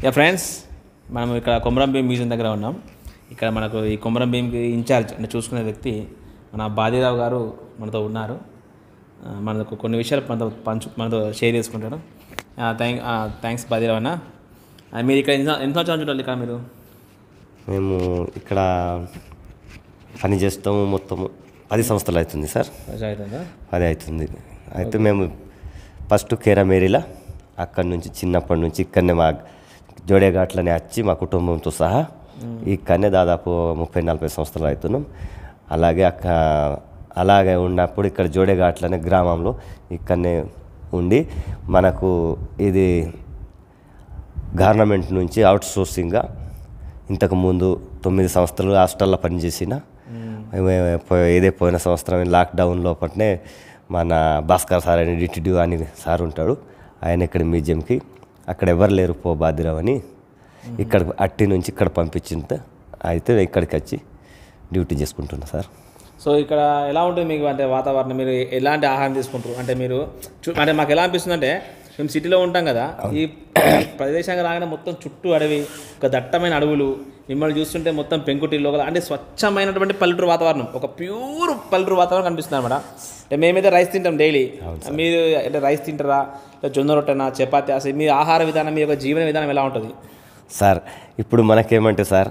Yeah friends మనం ఇక్కడ Komaram Bhim museum దగ్గర ఉన్నాం ఇక్కడ మనకు ఈ కొమరం భీమ్కి ఇన్ఛార్జ్ అంటే చూసుకునే వ్యక్తి మన బాదీరావు గారు మనతో ఉన్నారు ఆ, మనకు కొన్ని విషయాలు మనతో పంచు మనతో షేర్ చేసుకుంటారు థ్యాంక్ థ్యాంక్స్ బాదీరావు అన్న ఆ, మీరు ఇక్కడ ఎన్ని ఎన్ని సంవత్సరాలు చూడాలి ఇక్కడ మీరు మేము ఇక్కడ పని చేస్తాము మొత్తం పది సంవత్సరాలు అవుతుంది సార్ అవుతుందా పది అవుతుంది అయితే మేము ఫస్ట్ కేరమేరిలా అక్కడి నుంచి చిన్నప్పటి నుంచి ఇక్కడనే మా జోడేఘాట్లనే వచ్చి మా కుటుంబంతో సహా ఇక్కడనే దాదాపు ముప్పై నలభై సంవత్సరాలు అవుతున్నాం అలాగే అక్క అలాగే ఉన్నప్పుడు ఇక్కడ జోడేఘాట్లనే గ్రామంలో ఇక్కడనే ఉండి మనకు ఇది గవర్నమెంట్ నుంచి అవుట్ సోర్సింగ్గా ఇంతకు ముందు తొమ్మిది సంవత్సరాలు హాస్టల్లో పనిచేసిన మే- పో- ఇదే పోయిన సంవత్సరం లాక్డౌన్ లోపలనే మన భాస్కర్ సార్ అని డిటిడిఓ అని సార్ ఉంటాడు ఆయన ఇక్కడ మ్యూజియంకి అక్కడ ఎవరు లేరు పో బాధిరావు అని ఇక్కడ అట్టి నుంచి ఇక్కడ పంపించింది అయితే ఇక్కడికి వచ్చి డ్యూటీ చేసుకుంటున్నా సార్ సో ఇక్కడ ఎలా ఉంటుంది మీకు అంటే వాతావరణం మీరు ఎలాంటి ఆహారం తీసుకుంటారు అంటే మీరు చూ- అంటే మాకు ఎలా అనిపిస్తుంది అంటే మేము సిటీలో ఉంటాం కదా ఈ ప్రదేశానికి రాగానే మొత్తం చుట్టూ అడవి ఒక దట్టమైన అడవులు మిమ్మల్ని చూస్తుంటే మొత్తం పెంకుటిల్లు ఒక అంటే స్వచ్ఛమైనటువంటి పల్లెటూరు వాతావరణం ఒక ప్యూర్ పల్లెటూరు వాతావరణం కనిపిస్తుంది అనమాట అంటే మేమైతే రైస్ తింటాం డైలీ మీరు అంటే రైస్ తింటారా లేదా జొన్న రొట్టెనా చపాతి అసలు మీ ఆహార విధానం మీ యొక్క జీవన విధానం ఎలా ఉంటుంది సార్ ఇప్పుడు మనకేమంటే సార్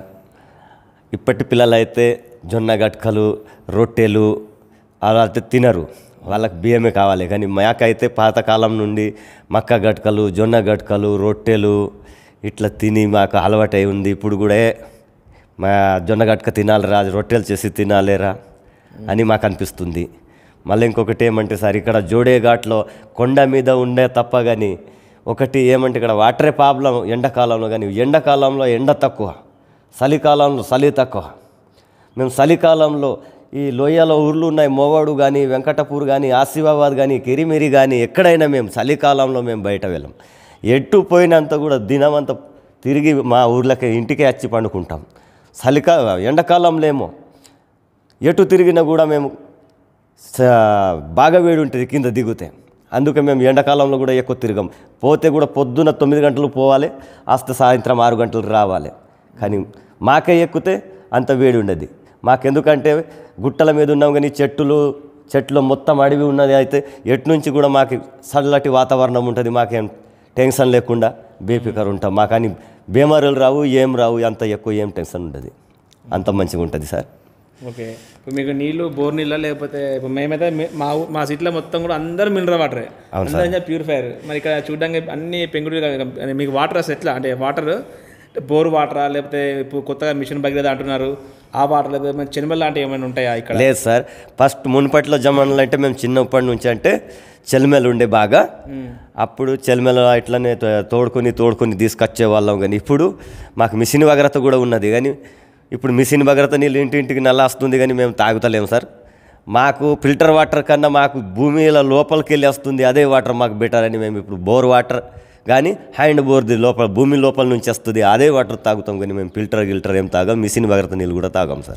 ఇప్పటి పిల్లలు అయితే జొన్న గట్కలు రొట్టెలు అలా అయితే తినరు వాళ్ళకి బియ్యమే కావాలి కానీ మాకైతే పాతకాలం నుండి మక్క గట్కలు జొన్న గట్కలు రొట్టెలు ఇట్లా తిని మాకు అలవాటై ఉంది ఇప్పుడు కూడా "ఏ, మా జొన్న గట్క తినాలిరా రొట్టెలు చేసి తినాలేరా అని మాకు అనిపిస్తుంది మళ్ళీ ఇంకొకటి ఏమంటే సార్ ఇక్కడ జోడే ఘాట్లో కొండ మీద ఉండే తప్ప కానీ ఒకటి ఏమంటే ఇక్కడ వాటరే ప్రాబ్లం ఎండాకాలంలో కానీ ఎండాకాలంలో ఎండ తక్కువ చలికాలంలో చలి తక్కువ మేము చలికాలంలో ఈ లోయలో ఊర్లు ఉన్నాయి మోవాడు కానీ వెంకటపూర్ కానీ ఆసిఫాబాద్ కానీ కిరిమిరి కానీ ఎక్కడైనా మేము చలికాలంలో మేము బయట వెళ్ళాం ఎటు పోయినంత కూడా దినమంతా తిరిగి మా ఊర్లకి ఇంటికే వచ్చి పండుకుంటాం చలికా ఎండాకాలంలో ఏమో ఎటు తిరిగినా కూడా మేము స- బాగా వేడి ఉంటుంది కింద దిగుతే అందుకే మేము ఎండాకాలంలో కూడా ఎక్కువ తిరగం పోతే కూడా పొద్దున తొమ్మిది గంటలు పోవాలి వస్తే సాయంత్రం ఆరు గంటలకు రావాలి కానీ మాకే ఎక్కితే అంత వేడి ఉండదు మాకెందుకంటే గుట్టల మీద ఉన్నాం కానీ చెట్టులు చెట్లు మొత్తం అడవి ఉన్నది అయితే ఎటు నుంచి కూడా మాకు చల్లటి వాతావరణం ఉంటుంది మాకేం టెన్షన్ లేకుండా బేఫికర్ ఉంటాం మాకు కానీ బీమారులు రావు ఏం రావు అంత ఎక్కువ ఏం టెన్షన్ ఉండదు అంత మంచిగా ఉంటుంది సార్ ఓకే ఇప్పుడు మీకు నీళ్ళు బోర్ నీళ్ళ లేకపోతే ఇప్పుడు మేమైతే మీ- మా ఊ- మా సిటీలో మొత్తం కూడా అందరూ మినరల్ వాటరే అందరూ ప్యూరిఫైర్ మరి ఇక్కడ చూడడానికి అన్ని పెంకుడు మీకు వాటర్ అసలు ఎట్లా అంటే వాటర్ బోర్ వాటరా లేకపోతే ఇప్పుడు కొత్తగా మిషన్ భగీరథ అంటున్నారు ఆ వాటర్ లేకపోతే మన చెనిమల్ లాంటివి ఏమైనా ఉంటాయా ఇక్కడ లేదు సార్ ఫస్ట్ మునుపట్లో జమానాలు అంటే మేము చిన్నప్పటి నుంచి అంటే చెలిమెలు ఉండే బాగా అప్పుడు చెలిమెలు ఇట్లనే తో- తోడుకొని తోడుకొని తీసుకొచ్చే వాళ్ళం కానీ ఇప్పుడు మాకు మిషన్ భగరత కూడా ఉన్నది కానీ ఇప్పుడు మిషన్ భగరత నీళ్ళు ఇంటింటికి నల్ల వస్తుంది కానీ మేము తాగుతలేము సార్ మాకు ఫిల్టర్ వాటర్ కన్నా మాకు భూమిలో లోపలికి వెళ్ళి వస్తుంది అదే వాటర్ మాకు బెటర్ అని మేము ఇప్పుడు బోర్ వాటర్ కానీ హ్యాండ్ బోర్ది లోపల భూమి లోపల నుంచి వస్తుంది అదే వాటర్ తాగుతాం కానీ మేము ఫిల్టర్ గిల్టర్ ఏం తాగాం మిషన్ భగరత నీళ్ళు కూడా తాగాం సార్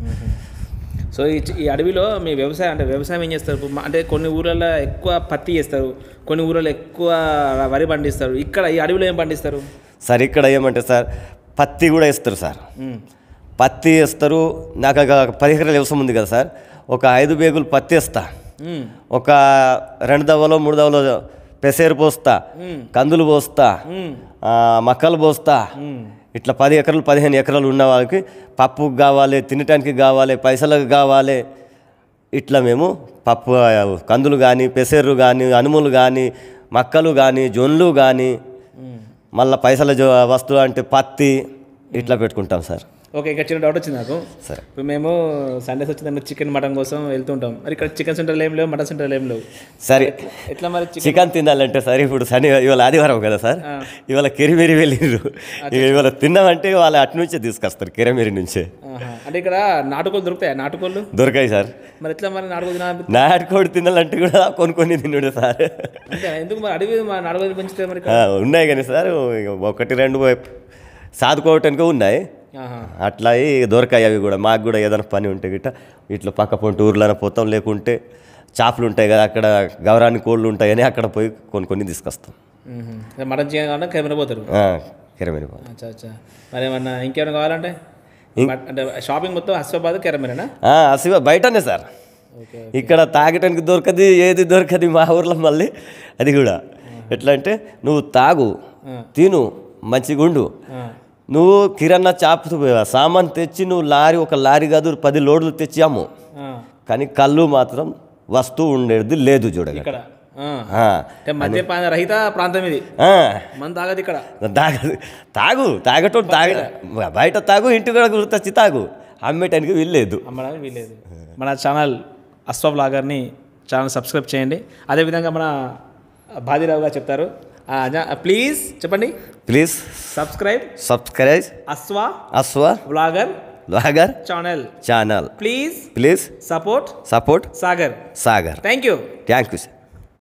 సో ఈ చి- ఈ అడవిలో మీ వ్యవసాయం అంటే వ్యవసాయం ఏం చేస్తారు ఇప్పుడు మా- అంటే కొన్ని ఊర్లలో ఎక్కువ పత్తి చేస్తారు కొన్ని ఊర్లలో ఎక్కువ వరి పండిస్తారు ఇక్కడ ఈ అడవిలో ఏం పండిస్తారు సార్ ఇక్కడ ఏమంటే సార్ పత్తి కూడా ఇస్తారు సార్ పత్తి వేస్తారు నాకు ఒక పది ఎకరాల వ్యవసాయం ఉంది కదా సార్ ఒక ఐదు బేగులు పత్తి వేస్తా మ్మ్. ఒక రెండు దవ్వలో మూడు దవ్వలో పెసేరు పోస్తా కందులు పోస్తా ఆ, మక్కలు పోస్తా ఇట్లా పది ఎకరాలు పదిహేను ఎకరాలు ఉన్న వాళ్ళకి పప్పుకు కావాలి తినటానికి కావాలి పైసలకు కావాలి ఇట్లా మేము పప్పు ఆ, కందులు కానీ పెసరు కానీ అనుములు కానీ మక్కలు కానీ జొన్లు కానీ మళ్ళీ పైసల జో వస్తువు అంటే పత్తి ఇట్లా పెట్టుకుంటాం సార్ ఓకే ఇక్కడ చిన్న డౌట్ వచ్చింది నాకు సరే ఇప్పుడు మేము సండేస్ వచ్చిందంటే చికెన్ మటన్ కోసం వెళ్తుంటాం మరి ఇక్కడ చికెన్ సెంటర్లు ఏం లేవు మటన్ సెంటర్లు ఏం లేవు సరే ఎట్లా మరి చికెన్ చికెన్ తినాలంటే సార్ ఇప్పుడు శని ఇవాళ ఆదివారం కదా సార్ ఇవాళ కిరిమిరి వెళ్ళిర్రు ఇక ఇవాళ తిన్నామంటే వాళ్ళు అటు నుంచే తీసుకొస్తారు కిరిమిరి నుంచే ఆహా. అంటే ఇక్కడ నాటుకోళ్ళు దొరుకుతాయా నాటుకోళ్ళు దొరకాయి సార్ మరి ఎట్లా మరి నాటుకోళ్ళు తినాలి నాటుకోడి తినాలంటే కూడా కొనుక్కొని తిన్నాడు సార్ అంటే ఎందుకు మరి అడవి మా నాటుకోళ్ళు పెంచుతారు మరి ఇక్కడ? ఆ, ఉన్నాయి కానీ సార్ ఇక ఒకటి రెండు సాదుకోవటానికి ఉన్నాయి ఆహా. అట్లా ఇక దొరకాయి అవి కూడా మాకు కూడా ఏదైనా పని ఉంటే గిట్ట ఇట్లా పక్క పొంటి ఊర్లోనే పోతాం లేకుంటే చేపలు ఉంటాయి కదా అక్కడ గౌరాని కోళ్ళు ఉంటాయని అక్కడ పోయి కొనుక్కొని తీసుకొస్తాం మ్మ్. మటన్ చికెన్ కావాలంటే కెమెరా పోతారు ఆ, కెరమేరి పాలు అచ్చా అచ్చా మరి ఏమన్నా ఇంకేమైనా కావాలంటే బట్- అంటే షాపింగ్ మొత్తం హస్వాబాద్ కెరమేనా ఆ, అసివ బయటనే సార్ ఓకే ఇక్కడ తాగటానికి దొరకదు ఏది దొరకదు మా ఊర్లో మళ్ళీ అది కూడా ఎట్లా అంటే నువ్వు తాగు తిను మంచిగా ఉండు నువ్వు కిరాణా చాపు సామాన్ తెచ్చి నువ్వు లారీ ఒక లారీ కాదు పది లోడ్లు తెచ్చి అమ్ము కానీ కళ్ళు మాత్రం వస్తువు ఉండేది లేదు చూడగా ఇక్కడ ఆ. ఆ, అంటే మద్యపాన రహిత ప్రాంతం ఇది ఆ, మన తాగదు ఇక్కడ తాగదు తాగు తాగటం తాగ బయట తాగు ఇంటి కూడా గుర్తొచ్చి తాగు అమ్మేటానికి వీల్లేదు అమ్మడానికి వీలేదు మన ఛానల్ అశ్వ బ్లాగర్ని ఛానల్ సబ్స్క్రైబ్ చేయండి అదేవిధంగా మన బాదిరావు గారు చెప్తారు ప్లీజ్ చెప్పండి please subscribe subscribe Ashwa Ashwa blogger logger channel channel please please support support Sagar Sagar thank you thank you sir